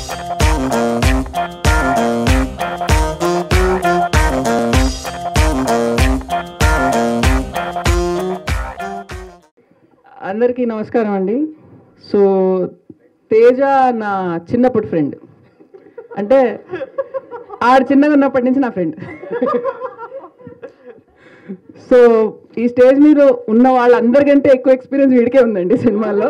అందరికీ నమస్కారం అండి సో తేజ నా చిన్నప్పటి ఫ్రెండ్ అంటే ఆడు చిన్నగా ఉన్నప్పటి నుంచి నా ఫ్రెండ్ సో ఈ స్టేజ్ మీద ఉన్న వాళ్ళందరికంటే ఎక్కువ ఎక్స్పీరియన్స్ వీడికే ఉందండి సినిమాలో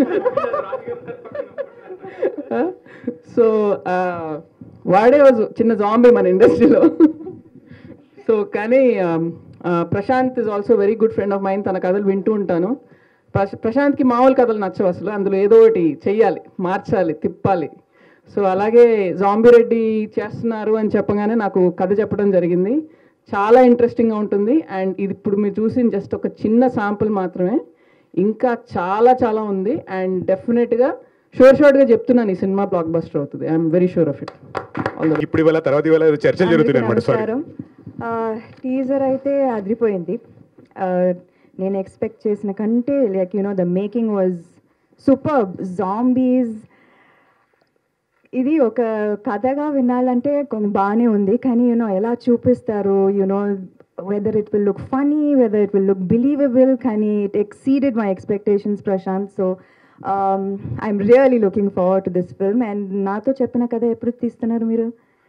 సో వాడే రోజు చిన్న జాంబీ మన ఇండస్ట్రీలో సో కానీ um, uh, Prashanth is also very good friend of mind తన కథలు వింటూ ఉంటాను ప్రశ్- ప్రశాంత్కి మామూలు కథలు నచ్చవు అసలు అందులో ఏదో ఒకటి చెయ్యాలి మార్చాలి తిప్పాలి సో అలాగే జాంబీ రెడ్డి చేస్తున్నారు అని చెప్పగానే నాకు కథ చెప్పడం జరిగింది చాలా ఇంట్రెస్టింగ్గా ఉంటుంది అండ్ ఇది ఇప్పుడు మీరు చూసిన జస్ట్ ఒక చిన్న శాంపుల్ మాత్రమే ఇంకా చాలా చాలా ఉంది అండ్ డెఫినెట్గా షూర్ షార్ట్గా చెప్తున్నాను ఈ సినిమా బ్లాక్ బస్టర్ అవుతుంది I'm very sure of it all the ఇప్పుడు ఇవాళ తర్వాత ఇవాళ చర్చలు జరుగుతున్నాయి అనమాట సారీ నమస్కారం టీజర్ అయితే అదిరిపోయింది ఆ, నేను ఎక్స్పెక్ట్ చేసిన కంటే like you know the making was super zombies ఇది ఒక కథగా వినాలంటే కొంచెం బాగానే ఉంది కానీ యూనో ఎలా చూపిస్తారు you know whether it will look funny whether it will look believable కానీ it exceeded my expectations Prashanth so I'm really looking forward to this film and నాతో చెప్పిన కథ ఎప్పుడు తీస్తున్నారు మీరు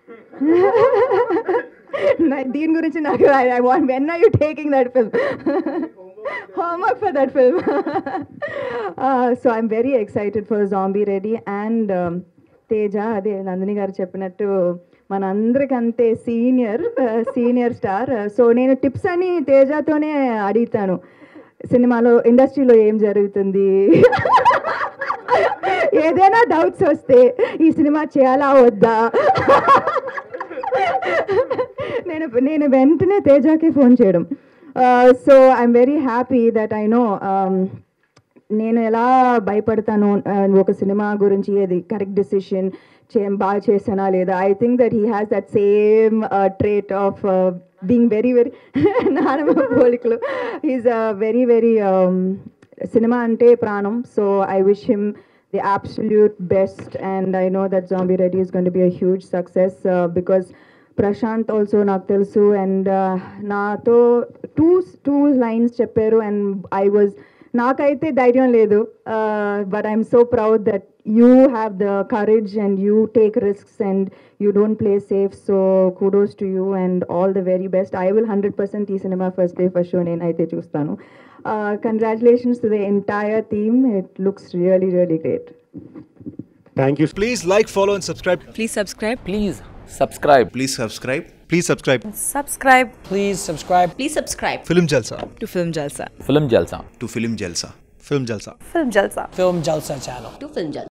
నా- దీని గురించి నాకు I want when are you taking that film homework for that film. uh, so I'm very excited for Zombie Ready and um, Teja అదే నందిని గారు చెప్పినట్టు మనందరికంతే సీనియర్ సీనియర్ స్టార్ సో నేను టిప్స్ అని తేజతోనే అడుగుతాను సినిమాలో ఇండస్ట్రీలో ఏం జరుగుతుంది ఏదైనా డౌట్స్ వస్తే ఈ సినిమా చేయాలా వద్దా నేను నేను వెంటనే తేజాకి ఫోన్ చేయడం so I'm very happy that I know నేను ఎలా భయపడతాను uh, ఒక సినిమా గురించి ఏది కరెక్ట్ డెసిషన్ చే బాగా చేసానా లేదా I think that he has that same trait of being very very నానమ్మ పోలికలు ఈజ్ వెరీ వెరీ సినిమా అంటే ప్రాణం so I wish him the absolute best and i know that zombie ready is going to be a huge success uh, because Prashanth also నాకు తెలుసు and నాతో two two lines చెప్పారు and I was నాకైతే ధైర్యం లేదు but I'm so proud that you have the courage and you take risks and you don't play safe so kudos to you and all the very best I will hundred percent ఈ cinema first day first show నేనైతే చూస్తాను congratulations to the entire theme it looks really really great thank you Please like, follow, and subscribe. Please subscribe. Please subscribe. Please subscribe. Please subscribe. Subscribe Please subscribe Please subscribe Film Jalsa. to Film Jalsa. Film Jalsa. To Film Jalsa. Film Jalsa. Film Jalsa. Film Jalsa channel. To Film Jalsa.